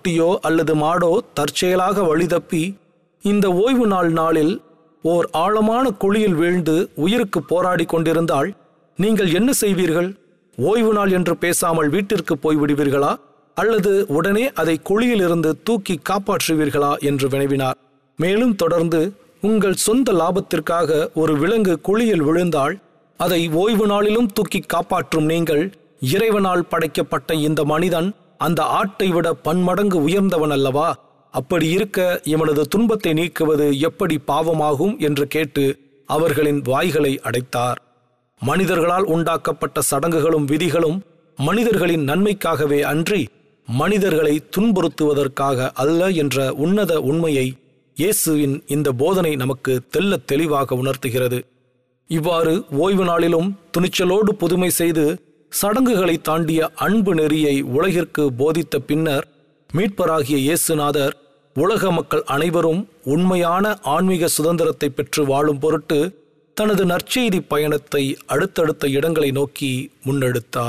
ஆட்டுக்குட்டியோ அல்லது மாடோ தற்செயலாக வழி தப்பி இந்த ஓய்வு நாள் நாளில் ஓர் ஆழமான குழியில் வீழ்ந்து உயிருக்கு போராடி கொண்டிருந்தால் நீங்கள் என்ன செய்வீர்கள் ஓய்வு நாள் என்று பேசாமல் வீட்டிற்கு போய்விடுவீர்களா அல்லது உடனே அதை குழியிலிருந்து தூக்கி காப்பாற்றுவீர்களா என்று வினவினார் மேலும் தொடர்ந்து உங்கள் சொந்த லாபத்திற்காக ஒரு விலங்கு குழியில் விழுந்தால் அதை ஓய்வு நாளிலும் தூக்கி காப்பாற்றும் நீங்கள் இறைவனால் படைக்கப்பட்ட இந்த மனிதன் அந்த ஆட்டை விட பன்மடங்கு உயர்ந்தவன் அல்லவா அப்படி இருக்க இவனது துன்பத்தை நீக்குவது எப்படி பாவமாகும் என்று கேட்டு அவர்களின் வாய்களை அடைத்தார் மனிதர்களால் உண்டாக்கப்பட்ட சடங்குகளும் விதிகளும் மனிதர்களின் நன்மைக்காகவே அன்றி மனிதர்களை துன்புறுத்துவதற்காக அல்ல என்ற உன்னத உண்மையை இயேசுவின் இந்த போதனை நமக்கு தெள்ளத் தெளிவாக உணர்த்துகிறது இவ்வாறு ஓய்வு நாளிலும் துணிச்சலோடு புதுமை செய்து சடங்குகளை தாண்டிய அன்பு நெறியை உலகிற்கு போதித்த பின்னர் மீட்பராகிய இயேசுநாதர் உலக மக்கள் அனைவரும் உண்மையான ஆன்மீக சுதந்திரத்தை பெற்று வாழும் பொருட்டு தனது நற்செய்தி பயணத்தை அடுத்தடுத்த இடங்களை நோக்கி முன்னெடுத்தார்